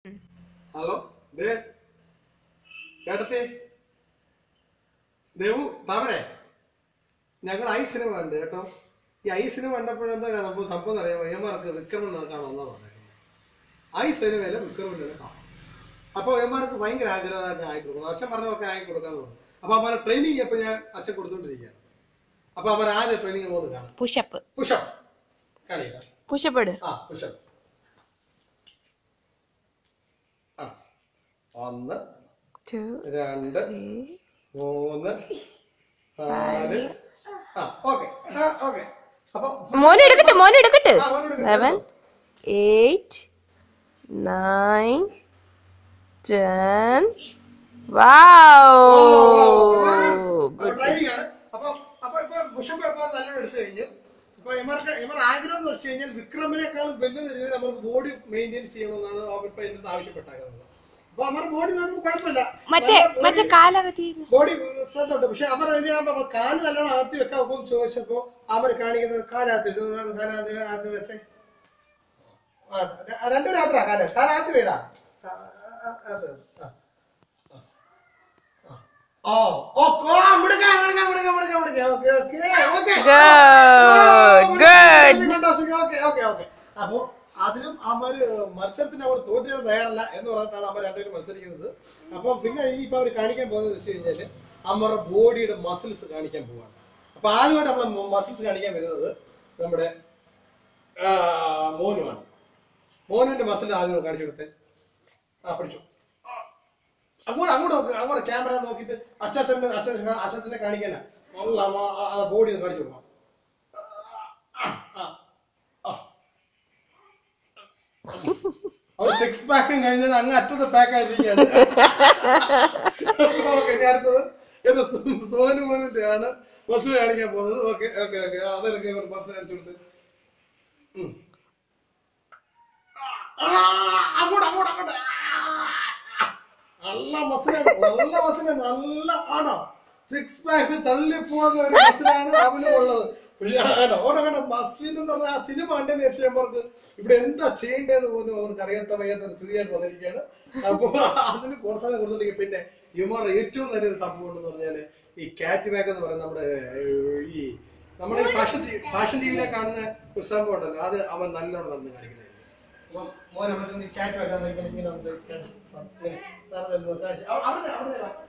Hello ദേ ചേട്ടത്തി ദേവു താമരേ ഞങ്ങൾ I cinema കണ്ട് കേട്ടോ ഈ ഐ സിനിമ കണ്ടപ്പോഴെന്താ സംഭവം സംഭവം അറിയാം വയ്യന്മാർക്ക് വിക്രമൻ കാണാമെന്നാ പറഞ്ഞത് ഐ സിനിമയില് വിക്രമനെ കാണാം അപ്പൊ വയ്യന്മാർക്ക് ഭയങ്കര ആഗ്രഹം ആയി കൊടുക്കണം അച്ഛൻ പറഞ്ഞൊക്കെ ആയി കൊടുക്കാന്ന് പറഞ്ഞു അപ്പൊ അവരെ ട്രെയിനിങ് ഇപ്പൊ ഞാൻ അച്ഛൻ കൊടുത്തോണ്ടിരിക്കുകയാണ് അപ്പൊ അവർ ആദ്യം ട്രെയിനിങ് പോകുന്നത് കാണാം പുഷപ്പ് പുഷപ്പ് കളിയില്ല പുഷപ്പ് ഇട് ആ പുഷപ്പ് ആ ഒന്ന് ടു രണ്ട് ത്രീ മൂന്ന് നാല് ആ ഓക്കെ ആ ഓക്കെ അപ്പൊ മോനെ എടുക്കട്ടെ മോനെ എടുക്കട്ടെ ആ, മോനെ എടുക്കട്ടെ. Seven eight nine ten wow good training ആണ് അപ്പൊ അപ്പൊ ഇപ്പൊ പുഷപ്പ് എപ്പോൾ നല്ലോണം എടുത്തു കഴിഞ്ഞു ഇപ്പൊ ഇവർക്ക് ഇവർ ആഗ്രഹം എന്ന് വെച്ച് കഴിഞ്ഞാൽ വിക്രമിനേക്കാളും വലിയ രീതിയിൽ നമുക്ക് ബോഡി മെയിൻറ്റെയിൻ ചെയ്യണമെന്നാണ് അവർ ഇപ്പൊ എന്റെ ആവശ്യപ്പെട്ടാകുന്നത് അപ്പൊ അവരുടെ ബോഡി നോക്കുമ്പോൾ കുഴപ്പമില്ല മറ്റേ മറ്റേ കാലകത്തി ബോഡി ശ്രദ്ധ ഉണ്ട് പക്ഷെ അവർ ഇനി ആ പറഞ്ഞ കാല് നല്ലോണം അകത്തി വെക്കാൻ ഒപ്പം ചോദിച്ചപ്പോ അവർ കാണിക്കുന്നത് കാലകത്ത് ഇട്ടു. കാലകത്ത് അകത്ത് വെച്ചേ ആ, ര- രണ്ടും രാത്രി കാല കാലകത്ത് വീടാ ആ, ആ, ആ, അത്, ആ. ഓ ഓ ഓ മിടുക്ക മിടുക്ക മിടുക്ക മിടുക്ക മിടുക്ക okay okay okay Good, good. Okay okay okay അപ്പൊ അതിലും അവര് മത്സരത്തിന് അവർ തോറ്റിയാൽ തയ്യാറല്ല എന്ന് പറഞ്ഞിട്ടാണ് അവർ രണ്ടുപേരും മത്സരിക്കുന്നത് അപ്പൊ പിന്നെ ഈ ഇപ്പൊ അവർ കാണിക്കാൻ പോകുന്നത് വെച്ച് കഴിഞ്ഞാല് അവരുടെ ബോഡിയുടെ മസിൽസ് കാണിക്കാൻ പോവാണ് അപ്പൊ ആദ്യമായിട്ട് നമ്മളെ മസിൽസ് കാണിക്കാൻ വരുന്നത് നമ്മുടെ ആ, മോനുമാണ് മോനുവിന്റെ മസിൽ ആദ്യം കാണിച്ചു കൊടുത്തേ ആ പിടിച്ചു അങ്ങോട്ട് അങ്ങോട്ട് നോക്ക് അങ്ങോട്ട് ക്യാമറ നോക്കിയിട്ട് അച്ചാച്ചന്റെ അച്ഛൻ അച്ഛനെ കാണിക്കാനാ ബോഡി ഒന്ന് കാണിച്ചു കൊടുക്കണം അവർ സിക്സ് പാക്കും കഴിഞ്ഞത് അങ്ങ് അറ്റത്ത് പാക്ക് ആയിരിക്കുകയാണ് ഓക്കെ ഇനി അടുത്തത് എന്റെ സോ- സോനു മോനിന്റെ ആണ് ബസ് കാണിക്കാൻ പോകുന്നത് ഓക്കെ ഓക്കെ ഓക്കെ അതെനിക്ക് ഒരു ബസ് കാണിച്ചു കൊടുത്ത് ഉം. ആ, അങ്ങോട്ട് അങ്ങോട്ട് അങ്ങോട്ട് ആ, നല്ല മസിലാണ് നല്ല മസിലാണ് നല്ല ആണോ സിക്സ് പാക്ക് തള്ളി പോകുന്ന ഒരു മസിലാണ് അവന് ഉള്ളത് പക്ഷേ ആണോ ഓടോ കണ്ടോ മസിൻ എന്ന് പറഞ്ഞ ആ സിനിമ കണ്ടതിന് ശേഷം അവർക്ക് ഇവിടെ എന്താ ചെയ്യേണ്ടതെന്ന് പോലും അവർക്ക് അറിയാത്ത വയ്യാത്ത ഒരു സ്ഥിതിയായിട്ട് വന്നിരിക്കുകയാണ് അപ്പൊ അതിന് പ്രോത്സാഹനം കൊടുത്തിട്ടുണ്ടെങ്കിൽ പിന്നെ യുമാർ ഏറ്റവും നല്ലൊരു സംഭവം ഉണ്ടെന്ന് പറഞ്ഞാല് ഈ കാറ്റ് ബാഗ് എന്ന് പറയുന്ന നമ്മുടെ ഏഹ്, ഈ നമ്മുടെ ഈ ഫാഷൻ ഫാഷൻ ടിവിയിലെ കാണുന്ന ഒരു സംഭവം ഉണ്ടല്ലോ അത് അവൻ നല്ലോണം നടന്ന് കാണിക്കുന്നത് അപ്പം മോൻ അവിടെ നിന്ന് കാറ്റ് വെക്കാൻ ഇങ്ങനെ ഇങ്ങനെ വന്ന് കാറ്റ് ഇങ്ങനെ നടന്ന് വരുന്നത് കാണിച്ച്. അവിടെ- അവിടെ അവിടെ